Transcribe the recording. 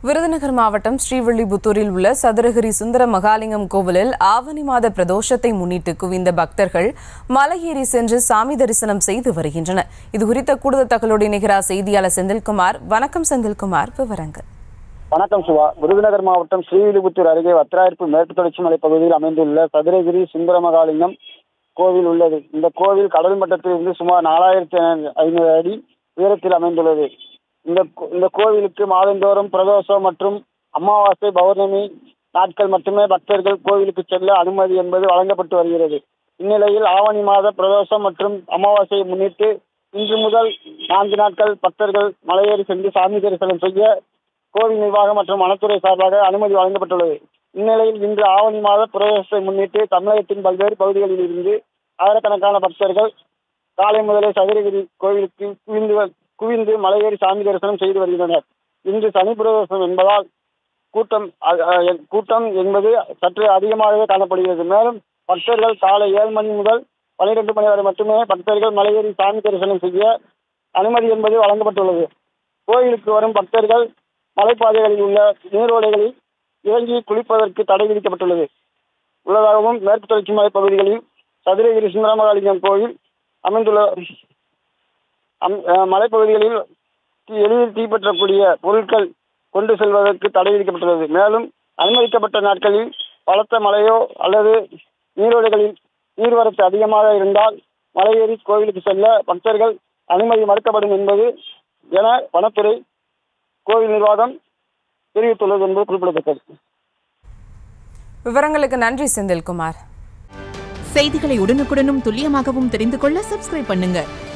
விருதுநகர் மாவட்டம் ஸ்ரீவில்லிபுத்தூரில் உள்ள சதுரகிரி சுந்தர மகாலிங்கம் கோவிலில் ஆவணி மாத பிரதோஷத்தை முன்னிட்டு குவிந்த பக்தர்கள் மலையேறி சென்று சாமி தரிசனம் செய்து வருகின்றனர் இது குறித்த கூடுதல் தகவலோடு இணைகிறார் செய்தியாளர் செந்தில்குமார் வணக்கம் செந்தில்குமார் விவரங்கள் வணக்கம் சிவா விருதுநகர் மாவட்டம் ஸ்ரீவில்லிபுத்தூர் அருகே வத்திராயிருப்பு மேற்கு தொடர்ச்சி மலை பகுதியில் அமைந்துள்ள சதுரகிரி சுந்தரமகாலிங்கம் கோவில் உள்ளது இந்த கோவில் கடல் மட்டத்திலிருந்து சுமார் நாலாயிரத்தி ஐநூறு அடி உயரத்தில் அமைந்துள்ளது இந்த கோ- இந்த கோவிலுக்கு மாதந்தோறும் பிரதோஷம் மற்றும் அமாவாசை பௌர்ணமி நாட்கள் மட்டுமே பக்தர்கள் கோவிலுக்கு செல்ல அனுமதி என்பது வழங்கப்பட்டு வருகிறது இந்நிலையில் ஆவணி மாத பிரதோஷம் மற்றும் அமாவாசையை முன்னிட்டு இன்று முதல் நான்கு நாட்கள் பக்தர்கள் மலையேறி சென்று சாமி தரிசனம் செய்ய கோவில் நிர்வாகம் மற்றும் வனத்துறை சார்பாக அனுமதி வழங்கப்பட்டுள்ளது இந்நிலையில் இன்று ஆவணி மாத பிரதோஷத்தை முன்னிட்டு தமிழகத்தின் பல்வேறு பகுதிகளில் இருந்து ஆயிரக்கணக்கான பக்தர்கள் காலை முதலே சதுரகிரி கோவிலுக்கு குவிந்து வ- குவிந்து மலையேறி சாமி தரிசனம் செய்து வருகின்றனர் இன்று சனி பிரதோஷம் என்பதால் கூட்டம் அ- அ- எ- கூட்டம் என்பது சற்று அதிகமாகவே காணப்படுகிறது மேலும் பக்தர்கள் காலை ஏழு மணி முதல் பன்னிரெண்டு மணி வரை மட்டுமே பக்தர்கள் மலையேறி சாமி தரிசனம் செய்ய அனுமதி என்பது வழங்கப்பட்டுள்ளது கோயிலுக்கு வரும் பக்தர்கள் மலைப்பாதைகளில் உள்ள நீரோடைகளில் இறங்கி குளிப்பதற்கு தடை விதிக்கப்பட்டுள்ளது உள்ளதாகவும் மேற்கு தொடர்ச்சி மலை பகுதிகளில் சதுரகிரி சுந்தரமகாலிங்கம் கோயில் அமைந்துள்ள அம்- அஹ் மலைப்பகுதிகளில் தீ- எளிதில் தீப்பற்றக்கூடிய பொருட்கள் கொண்டு செல்வதற்கு தடை விதிக்கப்பட்டுள்ளது மேலும் அனுமதிக்கப்பட்ட நாட்களில் பலத்த மழையோ அல்லது நீரோடைகளில் நீர்வரத்து அதிகமாக இருந்தால் மலையேறி கோவிலுக்கு செல்ல பக்தர்கள் அனுமதி மறுக்கப்படும் என்பது என வனத்துறை கோவில் நிர்வாகம் தெரிவித்துள்ளது என்பது குறிப்பிடத்தக்கது விவரங்களுக்கு நன்றி செந்தில்குமார் செய்திகளை உடனுக்குடனும் துல்லியமாகவும் தெரிந்து கொள்ள சப்ஸ்கிரைப் பண்ணுங்க